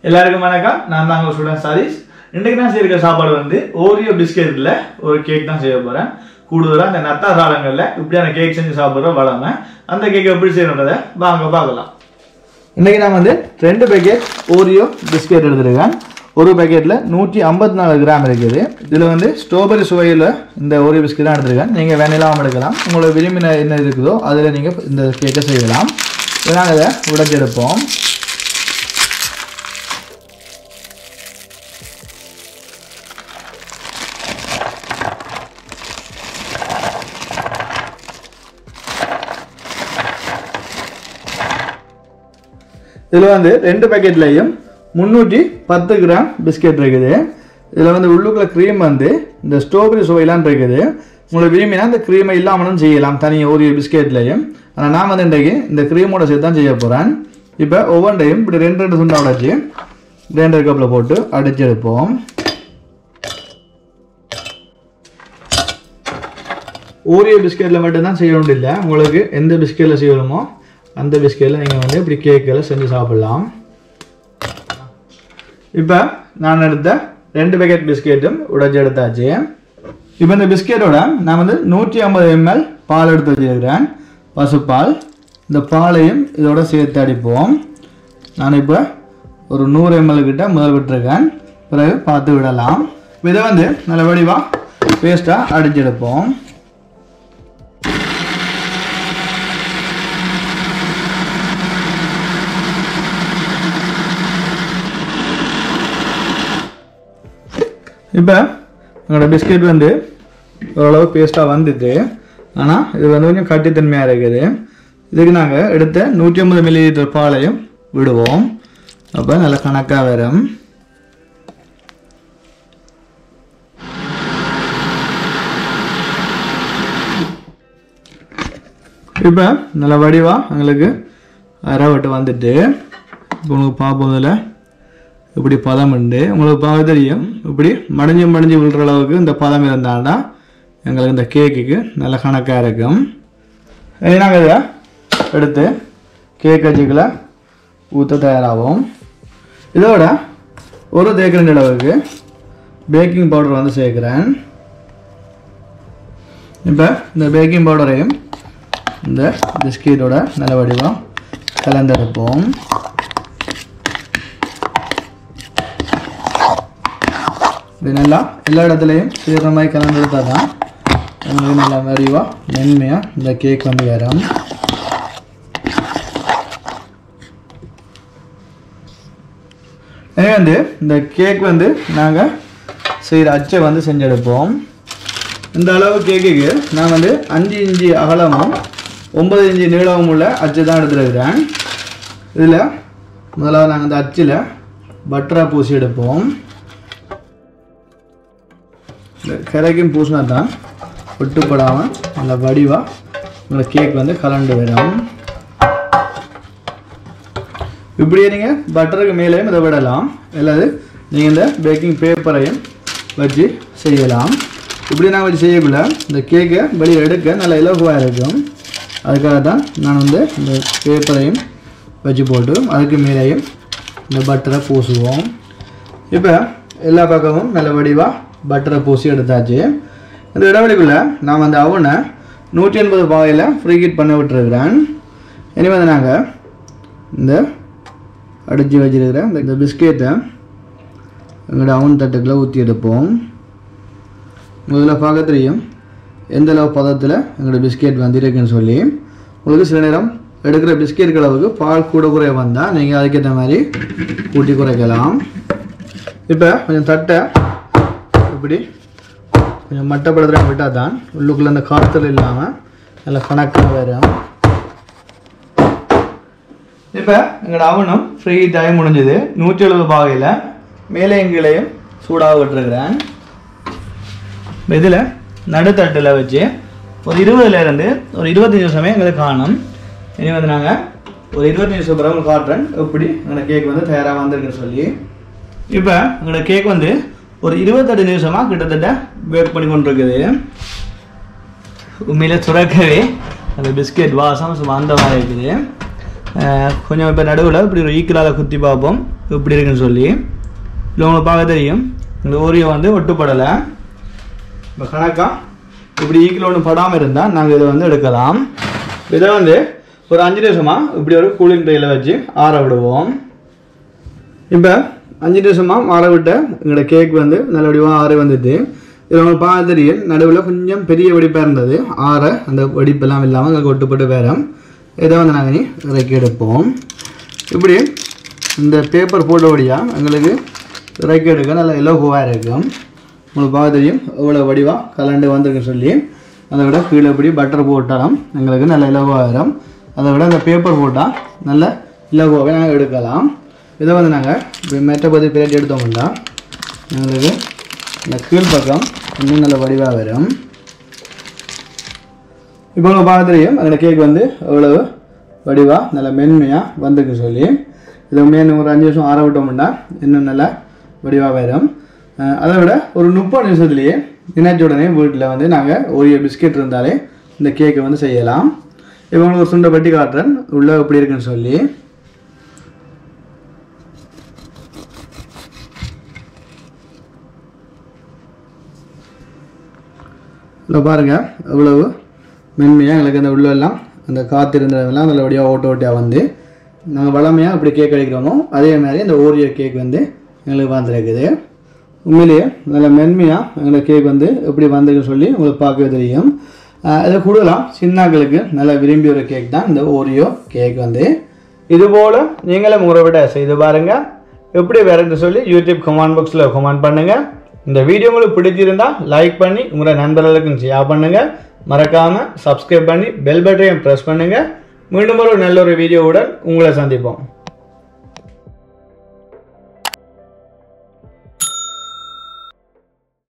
எல்லாருக்கும் வணக்கம் நான் தான் உங்கள் ஸ்டூடெண்ட் சாரீஸ் இன்றைக்கு நான் செய்கிற சாப்பாடு வந்து ஓரியோ பிஸ்கெட்டில் ஒரு கேக் தான் செய்ய போகிறேன் கூடுதலாக இந்த நத்தா காலங்களில் இப்படியான கேக் செஞ்சு சாப்பிட்ற வளமை அந்த கேக் எப்படி செய்யணுன்றதை வாங்க பார்க்கலாம் இன்றைக்கி நான் வந்து ரெண்டு பேக்கெட் ஓரியோ பிஸ்கெட் எடுத்துருக்கேன் ஒரு பேக்கெட்டில் நூற்றி ஐம்பத்தி நாலு கிராம் இருக்குது இதில் வந்து ஸ்ட்ராபெரி சுவையில் இந்த ஓரியோ பிஸ்கெட் தான் எடுத்துருக்கேன் நீங்கள் வெண்ணிலாவும் எடுக்கலாம் உங்களோட விரும்பின என்ன இருக்குதோ அதில் நீங்கள் இந்த கேக்கை செய்யலாம் இதை நாங்கள் அதை உடைச்செடுப்போம் இதில் வந்து ரெண்டு பேக்கெட்லேயும் முந்நூற்றி பத்து கிராம் பிஸ்கெட் இருக்குது இதில் வந்து உள்ளுக்குள்ள க்ரீம் வந்து இந்த ஸ்ட்ராபெரி சுவையெல்லாம் இருக்குது உங்களுக்கு விரும்பினா இந்த க்ரீமை இல்லாமலும் செய்யலாம் தனி ஒரு பிஸ்கெட்லையும் ஆனால் நான் வந்து இன்றைக்கு இந்த க்ரீமோட சேர்த்து தான் செய்ய போகிறேன் இப்போ ஒவ்வொன்றையும் இப்படி ரெண்டு ரெண்டு துண்டா உடைச்சி கிரைண்டர் கப்பில் போட்டு அடிச்சு எடுப்போம் ஓரியோ பிஸ்கெட்டில் மட்டும்தான் செய்யணும் இல்லை உங்களுக்கு எந்த பிஸ்கெட்டில் செய்யணுமோ அந்த பிஸ்கெட்டில் நீங்கள் வந்து இப்படி கேக்கில் செஞ்சு சாப்பிடலாம் இப்போ நான் எடுத்த ரெண்டு பேக்கெட் பிஸ்கெட்டும் உடைச்சி எடுத்தாச்சு இப்போ இந்த பிஸ்கெட்டோட நான் வந்து நூற்றி ஐம்பது எம்எல் பால் எடுத்து வச்சிருக்கிறேன் பசுப்பால் இந்த பாலையும் இதோட சேர்த்து அடிப்போம் நான் இப்போ ஒரு நூறு எம்எல் கிட்ட முதல் விட்டுருக்கேன் பிறகு பார்த்து விடலாம் இதை வந்து நல்ல வடிவாக பேஸ்ட்டாக அடிச்செடுப்போம் இப்போ எங்களோட பிஸ்கெட் வந்து ஓரளவு பேஸ்ட்டாக வந்துட்டு ஆனால் இது வந்து கொஞ்சம் கட்டித்தன்மையாக இருக்குது இதுக்கு நாங்கள் எடுத்த நூற்றி ஐம்பது மில்லி லிட்டர் பாலையும் விடுவோம் அப்போ நல்ல கணக்காக வரும் இப்போ நல்ல வடிவாக எங்களுக்கு அரைவட்டு வந்துட்டு இப்போ உங்களுக்கு பார்ப்போதில் இப்படி பதம் உண்டு உங்களுக்கு பார்க்க தெரியும் இப்படி மடிஞ்சு மடிஞ்சு விழுற அளவுக்கு இந்த பதம் இருந்தாண்டா எங்களுக்கு இந்த கேக்குக்கு நல்ல கணக்காக இருக்கும் இதை நாங்கள் இதை எடுத்து கேக் வச்சுக்கல ஊற்ற தயாராகும் இதோட ஒரு தேக்கரண்டி அளவுக்கு பேக்கிங் பவுடர் வந்து சேர்க்குறேன் இப்போ இந்த பேக்கிங் பவுடரையும் இந்த பிஸ்கெட்டோட நல்ல வடிவாக கலந்தெடுப்போம் இது நல்லா எல்லா இடத்துலையும் சேர்கிற மாதிரி கலந்து தான் உங்களுக்கு நல்லா வடிவாக மென்மையாக இந்த கேக் வந்து வரும் எனவே வந்து இந்த கேக் வந்து நாங்கள் செய்கிற அச்சை வந்து செஞ்செடுப்போம் இந்த அளவு கேக்குக்கு நான் வந்து அஞ்சு இஞ்சி அகலமும் ஒன்பது இஞ்சி நீளமும் உள்ள அச்சு தான் எடுத்துருக்கிறேன் இதில் முதலாவது நாங்கள் இந்த அச்சில் பட்டராக பூசி எடுப்போம் இந்த கரைக்கும் பூசினா தான் ஒட்டுப்படாமல் நல்ல வடிவாக உங்களை கேக் வந்து கலண்டு வரும் இப்படியே நீங்கள் பட்டருக்கு மேலேயும் இதை விடலாம் அல்லது நீங்கள் இந்த பேக்கிங் பேப்பரையும் வச்சு செய்யலாம் இப்படி நான் வச்சு செய்யக்குள்ள இந்த கேக்கை வெளியே எடுக்க நல்ல இலகுவாக இருக்கும் அதுக்காக தான் நான் வந்து இந்த பேப்பரையும் வச்சு போட்டு அதுக்கு மேலேயும் இந்த பட்டரை பூசுவோம் இப்போ எல்லா பக்கமும் நல்ல வடிவாக பட்டரை பூசி எடுத்தாச்சு இந்த இடைவெளிக்குள்ளே நான் அந்த அவனை நூற்றி எண்பது பாகையில் ஃப்ரீ ஹீட் பண்ண விட்டுருக்கிறேன் இனி வந்து நாங்கள் இந்த அடித்து வச்சிருக்கிற இந்த இந்த பிஸ்கெட்டை எங்களோட அவன் தட்டுக்குள்ளே ஊற்றி எடுப்போம் முதல்ல பார்க்க தெரியும் எந்த அளவு பதத்தில் எங்களோட பிஸ்கெட் வந்து இருக்குன்னு சொல்லி உங்களுக்கு சில நேரம் எடுக்கிற பிஸ்கெட் அளவுக்கு பால் கூட குறைய வந்தால் நீங்கள் அதுக்கேற்ற மாதிரி கூட்டி குறைக்கலாம் இப்போ கொஞ்சம் தட்டை இப்படி கொஞ்சம் மட்டப்படுத்துகிற விட்டால் தான் உள்ளுக்குள்ளே அந்த காற்றுல இல்லாமல் நல்லா கணக்காக வரும் இப்போ எங்களோட அவனும் ஃப்ரீ டைம் முடிஞ்சது நூற்றி எழுபது பாகையில் மேலே எங்களையும் சூடாக விட்டுருக்குறேன் இதில் நடுத்தட்டில் வச்சு ஒரு இருபதுலேருந்து ஒரு இருபத்தஞ்சி நிமிஷமே எங்களுக்கு காணும் இனி வந்து நாங்கள் ஒரு இருபத்தஞ்சி நிமிஷம் பிறகு உங்களுக்கு காட்டுறேன் எப்படி எங்களோட கேக் வந்து தயாராக வந்திருக்குன்னு சொல்லி இப்போ எங்களோட கேக் வந்து ஒரு இருபத்தெட்டு நிமிஷமாக கிட்டத்தட்ட பேக் பண்ணி கொண்டு இருக்குது உண்மையிலே சுரக்கவே அந்த பிஸ்கெட் வாசம் சும்மா அந்த மாதிரி இருக்குது அஹ், கொஞ்சம் இப்போ நடுவில் இப்படி ஒரு ஈக்கலால் குத்தி பார்ப்போம் எப்படி இருக்குன்னு சொல்லி இல்லை உங்களுக்கு பார்க்க தெரியும் இந்த ஓரியோ வந்து ஒட்டுப்படலை இப்போ கணக்கா இப்படி ஈக்கில் ஒன்று படாமல் இருந்தால் நாங்கள் இதை வந்து எடுக்கலாம் இதை வந்து ஒரு அஞ்சு நிமிஷமாக இப்படி ஒரு கூலிங் ட்ரையில் வச்சு ஆற விடுவோம் இப்போ அஞ்சு நிமிஷமாக ஆற விட்ட எங்களோட கேக் வந்து நல்லபடியாக ஆற வந்துட்டு இதில் உங்களுக்கு பார்க்க தெரியும் நடுவில் கொஞ்சம் பெரிய வெடிப்பாக இருந்தது ஆற அந்த வெடிப்பெல்லாம் இல்லாமல் எங்களுக்கு ஒட்டுப்பட்டு வேறம் இதை வந்து நாங்கள் இறக்கி எடுப்போம் இப்படி இந்த பேப்பர் போட்டபடியாக எங்களுக்கு இறக்கி எடுக்க நல்ல இலகுவாக இருக்கும் உங்களுக்கு பார்க்க தெரியும் எவ்வளோ வடிவாக கலண்டு வந்திருக்குன்னு சொல்லி அதை விட கீழே இப்படி பட்டர் போட்டாலும் எங்களுக்கு நல்ல இலகுவாக வரும் அதை விட அந்த பேப்பர் போட்டால் நல்ல இலகுவாகவே நாங்கள் எடுக்கலாம் இதை வந்து நாங்கள் இப்போ மெட்ட பற்றி பிரட்டி எடுத்தோம்னா எங்களுக்கு இந்த கீழ் பக்கம் இன்னும் நல்ல வடிவாக வரும் இப்போ உங்கள் பார்க்க தெரியும் அந்த கேக் வந்து எவ்வளவு வடிவாக நல்ல மென்மையாக வந்துருக்கு சொல்லி இதை உண்மையாக ஒரு அஞ்சு நிமிஷம் ஆற விட்டோம்னா இன்னும் நல்லா வடிவாக வரும் அஹ் அதை விட ஒரு முப்பது நிமிஷத்துலேயே நினைச்ச உடனே வீட்டில் வந்து நாங்கள் ஒரு பிஸ்கெட் இருந்தாலே இந்த கேக்கை வந்து செய்யலாம் இப்போ உங்களுக்கு ஒரு சுண்டை பட்டி காட்டுறேன் உள்ளே எப்படி இருக்குன்னு சொல்லி இல்லை பாருங்கள் எவ்வளவு மென்மையாக எங்களுக்கு அந்த உள்ளெல்லாம் அந்த காற்று இருந்ததெல்லாம் நல்லபடியாக ஓட்ட ஓட்டியாக வந்து நாங்கள் வளமையாக அப்படி கேக் அடிக்கிறோமோ அதே மாதிரி அந்த ஓரியோ கேக் வந்து எங்களுக்கு வந்துருக்குது உண்மையிலேயே நல்ல மென்மையாக எங்களுக்கு கேக் வந்து எப்படி வந்திருக்குன்னு சொல்லி உங்களுக்கு பார்க்கவே தெரியும் ஆஹ் இதை கூடுதலாம் சின்னாக்களுக்கு நல்ல விரும்பி ஒரு கேக் தான் இந்த ஓரியோ கேக் வந்து இதுபோல் நீங்களும் உங்களை விட செய்து பாருங்கள் எப்படி வேறுன்னு சொல்லி யூடியூப் கமெண்ட் பாக்ஸில் கமெண்ட் பண்ணுங்கள் இந்த வீடியோ உங்களுக்கு பிடிச்சிருந்தா லைக் பண்ணி உங்களோட நண்பர்களுக்கும் ஷேர் பண்ணுங்கள் மறக்காமல் சப்ஸ்கிரைப் பண்ணி பெல் பட்டனையும் ப்ரெஸ் பண்ணுங்கள் மீண்டும் ஒரு நல்ல ஒரு வீடியோவுடன் உங்களை சந்திப்போம்